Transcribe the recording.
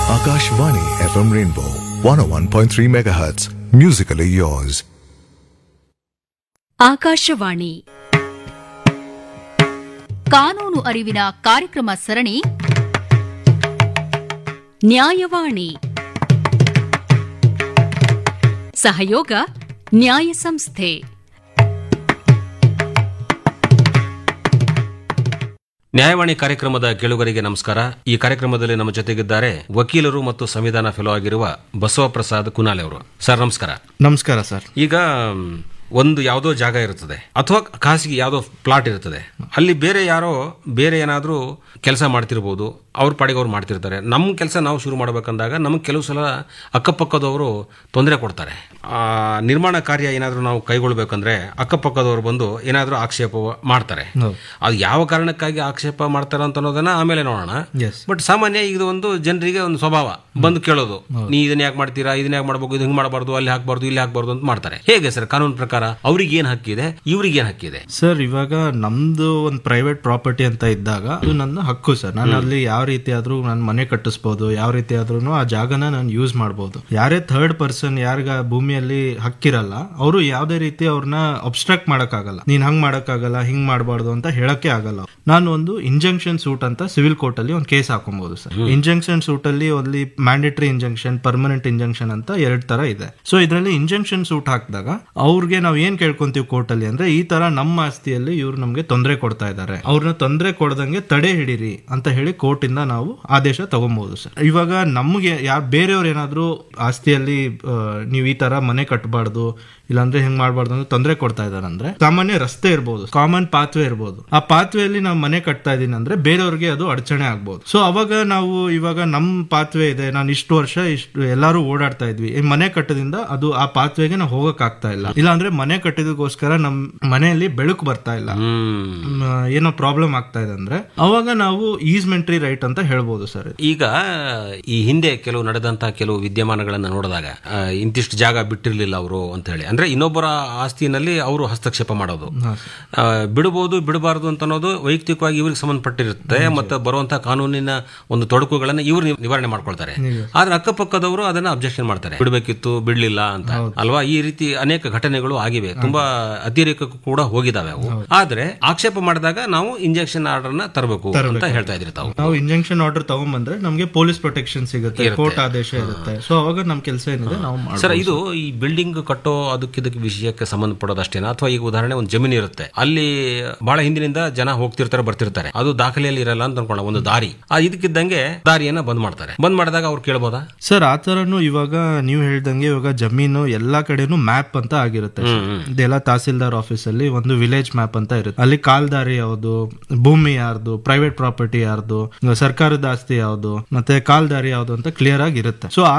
Akashvani FM Rainbow 101.3 MHz. Musically yours. Akashvani ಕಾನೂನು ಅರಿವಿನ ಕಾರ್ಯಕ್ರಮ ಸರಣಿ ನ್ಯಾಯವಾಣಿ ಸಹಯೋಗ ನ್ಯಾಯ ಸಂಸ್ಥೆ ನ್ಯಾಯವಾಣಿ ಕಾರ್ಯಕ್ರಮದ ಕೇಳುಗರಿಗೆ ನಮಸ್ಕಾರ ಈ ಕಾರ್ಯಕ್ರಮದಲ್ಲಿ ನಮ್ಮ ಜೊತೆಗಿದ್ದಾರೆ ವಕೀಲರು ಮತ್ತು ಸಂವಿಧಾನ ಫೆಲೋ ಆಗಿರುವ ಬಸವಪ್ರಸಾದ್ ಕುನಾಲೆ ಅವರು ಸರ್ ನಮಸ್ಕಾರ ನಮಸ್ಕಾರ ಸರ್ ಈಗ ಮ್, ಒಂದು ಯಾವುದೋ ಜಾಗ ಇರುತ್ತದೆ ಅಥವಾ ಖಾಸಗಿ ಯಾವುದೋ ಪ್ಲಾಟ್ ಇರುತ್ತದೆ ಅಲ್ಲಿ ಬೇರೆ ಯಾರೋ ಬೇರೆ ಏನಾದರೂ ಕೆಲಸ ಮಾಡ್ತಿರ್ಬೋದು ಅವ್ರ ಪಾಡಿಗೆ ಅವ್ರು ಮಾಡ್ತಿರ್ತಾರೆ ನಮ್ಮ ಕೆಲಸ ನಾವು ಶುರು ಮಾಡಬೇಕಂದಾಗ ನಮಗೆ ಕೆಲವು ಸಲ ಅಕ್ಕಪಕ್ಕದವರು ತೊಂದರೆ ಕೊಡ್ತಾರೆ ಆ ನಿರ್ಮಾಣ ಕಾರ್ಯ ಏನಾದರೂ ನಾವು ಕೈಗೊಳ್ಬೇಕಂದ್ರೆ ಅಕ್ಕಪಕ್ಕದವರು ಬಂದು ಏನಾದರೂ ಆಕ್ಷೇಪ ಮಾಡ್ತಾರೆ ಅದು ಯಾವ ಕಾರಣಕ್ಕಾಗಿ ಆಕ್ಷೇಪ ಮಾಡ್ತಾರೆ ಅಂತ ಅನ್ನೋದನ್ನ ಆಮೇಲೆ ನೋಡೋಣ Yes. ಬಟ್ ಸಾಮಾನ್ಯ ಇದು ಒಂದು ಜನರಿಗೆ ಒಂದು ಸ್ವಭಾವ ಬಂದು ಕೇಳೋದು ನೀ ಇದನ್ನ ಯಾಕೆ ಮಾಡ್ತೀರಾ ಇದನ್ನ ಯಾಕೆ ಮಾಡ್ಬೇಕು ಇದು ಹಿಂಗ್ ಮಾಡಬಾರ್ದು ಅಲ್ಲಿ ಹಾಕ್ಬಾರ್ದು ಇಲ್ಲಿ ಹಾಕ್ಬಾರ್ದು ಅಂತ ಮಾಡ್ತಾರೆ ಹೇಗೆ ಸರ್ ಕಾನೂನು ಪ್ರಕಾರ ಅವ್ರಿಗೆ ಏನ್ ಹಕ್ಕಿದೆ ಇವ್ರಿಗೆ ಏನ್ ಹಕ್ಕಿದೆ ಸರ್ ಇವಾಗ ನಮ್ದು ಒಂದು ಪ್ರೈವೇಟ್ ಪ್ರಾಪರ್ಟಿ ಅಂತ ಇದ್ದಾಗ ಅದು ನನ್ನ ಹಕ್ಕು ಸರ್ ನಾನು ಅಲ್ಲಿ ಯಾವ ರೀತಿ ಆದ್ರೂ ನಾನು ಮನೆ ಕಟ್ಟಿಸ್ಬೋದು ಯಾವ ರೀತಿ ಆದ್ರೂ ಆ ಜಾಗನ ನಾನು ಯೂಸ್ ಮಾಡ್ಬೋದು ಯಾರೇ ಥರ್ಡ್ ಪರ್ಸನ್ ಯಾರಿಗ ಭೂಮಿಯಲ್ಲಿ ಹಕ್ಕಿರಲ್ಲ ಅವರು ಯಾವ್ದೇ ರೀತಿ ಅವ್ರನ್ನ ಅಬ್ಸ್ಟ್ರಾಕ್ಟ್ ಮಾಡಕ್ಕಾಗಲ್ಲ ನೀನ್ ಹಂಗ್ ಮಾಡಕ್ಕಾಗಲ್ಲ ಹಿಂಗ್ ಮಾಡಬಾರ್ದು ಅಂತ ಹೇಳಕ್ಕೆ ಆಗಲ್ಲ ನಾನು ಒಂದು ಇಂಜಂಕ್ಷನ್ ಸೂಟ್ ಅಂತ ಸಿವಿಲ್ ಕೋರ್ಟ್ ಅಲ್ಲಿ ಒಂದು ಕೇಸ್ ಹಾಕೊಬಹುದು ಸರ್ ಇಂಜಂಕ್ಷನ್ ಸೂಟ್ ಅಲ್ಲಿ ಅಲ್ಲಿ ಮ್ಯಾಂಡೇಟರಿ ಇಂಜಂಕ್ಷನ್ ಪರ್ಮನೆಂಟ್ ಇಂಜಂಕ್ಷನ್ ಅಂತ ಎರಡ್ ತರ ಇದೆ ಸೊ ಇದರಲ್ಲಿ ಇಂಜಂಕ್ಷನ್ ಸೂಟ್ ಹಾಕಿದಾಗ ಅವ್ರಿಗೆ ನಾವು ಏನ್ ಕೇಳ್ಕೊಂತೀವಿ ಕೋರ್ಟ್ ಅಲ್ಲಿ ಅಂದ್ರೆ ಈ ತರ ನಮ್ಮ ಆಸ್ತಿಯಲ್ಲಿ ಇವ್ರು ನಮ್ಗೆ ತೊಂದರೆ ಕೊಡ್ತಾ ಇದ್ದಾರೆ ಅವ್ರನ್ನ ತೊಂದರೆ ಕೊಡದಂಗೆ ತಡೆ ಹಿಡೀರಿ ಅಂತ ಹೇಳಿ ಕೋರ್ಟ್ ಇಂದ ನಾವು ಆದೇಶ ತಗೊಬಹುದು ಸರ್ ಇವಾಗ ನಮ್ಗೆ ಯಾರು ಬೇರೆಯವ್ರು ಏನಾದ್ರು ಆಸ್ತಿಯಲ್ಲಿ ಆ, ನೀವು ಈ ತರ ಮನೆ ಕಟ್ಟಬಾರ್ದು ಇಲ್ಲಾಂದ್ರೆ ಹಿಂಗ್ ಮಾಡಬಾರ್ದು ಅಂತ ತೊಂದರೆ ಕೊಡ್ತಾ ಇದಾರೆ ಅಂದ್ರೆ ಸಾಮಾನ್ಯ ರಸ್ತೆ ಇರ್ಬೋದು ಕಾಮನ್ ಪಾತ್ವೆ ಇರ್ಬೋದು ಆ ಪಾತ್ವೆಯಲ್ಲಿ ನಾವು ಮನೆ ಕಟ್ತಾ ಇದೀನಿ ಅಂದ್ರೆ ಬೇರೆಯವ್ರಿಗೆ ಅದು ಅಡಚಣೆ ಆಗ್ಬೋದು ಸೊ ಅವಾಗ ನಾವು ಇವಾಗ ನಮ್ ಪಾತ್ವೆ ಇದೆ ನಾನು ಇಷ್ಟು ವರ್ಷ ಇಷ್ಟು ಎಲ್ಲಾರು ಓಡಾಡ್ತಾ ಇದ್ವಿ ಈ ಮನೆ ಕಟ್ಟದಿಂದ ಅದು ಆ ಪಾತ್ವೆಗೆ ನಾವು ಹೋಗಕ್ ಆಗ್ತಾ ಇಲ್ಲ ಇಲ್ಲಾಂದ್ರೆ ಮನೆ ಕಟ್ಟಿದಕ್ಕೋಸ್ಕರ ನಮ್ ಮನೆಯಲ್ಲಿ ಬೆಳಕು ಬರ್ತಾ ಇಲ್ಲ ಹ್ಮ್ ಮ್, ಏನೋ ಪ್ರಾಬ್ಲಮ್ ಆಗ್ತಾ ಇದೆ ಅಂದ್ರೆ ಅವಾಗ ನಾವು ಈಸ್ಮೆಂಟ್ರಿ ರೈಟ್ ಅಂತ ಹೇಳ್ಬೋದು ಸರ್ ಈಗ ಈ ಹಿಂದೆ ಕೆಲವು ನಡೆದಂತಹ ಕೆಲವು ವಿದ್ಯಮಾನಗಳನ್ನ ನೋಡಿದಾಗ ಆ, ಇಂತಿಷ್ಟು ಜಾಗ ಬಿಟ್ಟಿರ್ಲಿಲ್ಲ ಅವರು ಅಂತ ಹೇಳಿ ಅಂದ್ರೆ ಇನ್ನೊಬ್ಬರ ಆಸ್ತಿನಲ್ಲಿ ಅವರು ಹಸ್ತಕ್ಷೇಪ ಮಾಡೋದು ಆ, ಬಿಡಬಹುದು ಬಿಡಬಾರದು ಅಂತ ಅನ್ನೋದು ವೈಯಕ್ತಿಕವಾಗಿ ಇವ್ರಿಗೆ ಸಂಬಂಧಪಟ್ಟಿರುತ್ತೆ ಮತ್ತೆ ಬರುವಂತಹ ಕಾನೂನಿನ ಒಂದು ತೊಡಕುಗಳನ್ನ ಇವ್ರು ನಿವ್- ನಿವಾರಣೆ ಮಾಡ್ಕೊಳ್ತಾರೆ ಆದ್ರೆ ಅಕ್ಕಪಕ್ಕದವರು ಅದನ್ನ ಅಬ್ಜೆಕ್ಷನ್ ಮಾಡ್ತಾರೆ ಬಿಡಬೇಕಿತ್ತು ಬಿಡ್ಲಿಲ್ಲ ಅಂತ ಅಲ್ವಾ ಈ ರೀತಿ ಅನೇಕ ಘಟನೆಗಳು ಆಗಿವೆ ತುಂಬಾ ಅತಿರೇಕಕ್ಕೂ ಕೂಡ ಹೋಗಿದಾವೆ ಅವು ಆದ್ರೆ ಆಕ್ಷೇಪ ಮಾಡಿದಾಗ ನಾವು ಇಂಜೆಕ್ಷನ್ ಆರ್ಡರ್ ನ ತರಬೇಕು ಅಂತ ಹೇಳ್ತಾ ಇದ್ರಿ ತಾವು ನಾವು ಇಂಜಂಕ್ಷನ್ ಆರ್ಡರ್ ತಗೊಂಬಂದ್ರೆ ನಮ್ಗೆ ಪೊಲೀಸ್ ಪ್ರೊಟೆಕ್ಷನ್ ಸಿಗುತ್ತೆ ಕೋರ್ಟ್ ಆದೇಶ ಇರುತ್ತೆ ಸೊ ಅವಾಗ ನಮ್ ಕೆಲಸ ಏನಿದೆ ನಾವು ಮಾಡ್ಬೋದು. ಸರ್ ಇದು ಈ ಬಿಲ್ಡಿಂಗ್ ಕಟ್ಟೋ ಅದಕ್ಕಿದಕ್ಕೆ ವಿಷಯಕ್ಕೆ ಸಂಬಂಧಪಡೋದಷ್ಟೇನಾ ಅಥವಾ ಈಗ ಉದಾಹರಣೆ ಒಂದು ಜಮೀನು ಇರುತ್ತೆ ಅಲ್ಲಿ ಬಹಳ ಹಿಂದಿನಿಂದ ಜನ ಹೋಗ್ತಿರ್ತಾರೆ ಬರ್ತಿರ್ತಾರೆ ಅದು ದಾಖಲೆಯಲ್ಲಿ ಇರಲ್ಲ ಅಂತ ಅನ್ಕೊಳ್ಳ ಒಂದು ದಾರಿ ಆ ಇದಕ್ಕಿದ್ದಂಗೆ ದಾರಿಯನ್ನ ಬಂದ್ ಮಾಡ್ತಾರೆ ಬಂದ್ ಮಾಡಿದಾಗ ಅವ್ರು ಕೇಳ್ಬೋದಾ ಸರ್ ಆ ತರನು ಇವಾಗ ನೀವು ಹೇಳ್ದಂಗೆ ಇವಾಗ ಜಮೀನು ಎಲ್ಲಾ ಕಡೆನೂ ಮ್ಯಾಪ್ ಅಂತ ಆಗಿರುತ್ತೆ ಸರ್. ಇದೆಲ್ಲ ತಹಸೀಲ್ದಾರ್ ಆಫೀಸ್ ಅಲ್ಲಿ ಒಂದು ವಿಲೇಜ್ ಮ್ಯಾಪ್ ಅಂತ ಇರುತ್ತೆ ಅಲ್ಲಿ ಕಾಲ್ದಾರಿ ಯಾವುದು ಭೂಮಿ ಯಾರ್ದು ಪ್ರೈವೇಟ್ ಪ್ರಾಪರ್ಟಿ ಯಾರ್ದು ಸರ್ಕಾರದ ಆಸ್ತಿ ಯಾವುದು ಮತ್ತೆ ಕಾಲ್ದಾರಿ ಯಾವ್ದು ಅಂತ ಕ್ಲಿಯರ್ ಆಗಿ ಇರುತ್ತೆ ಸೊ ಆ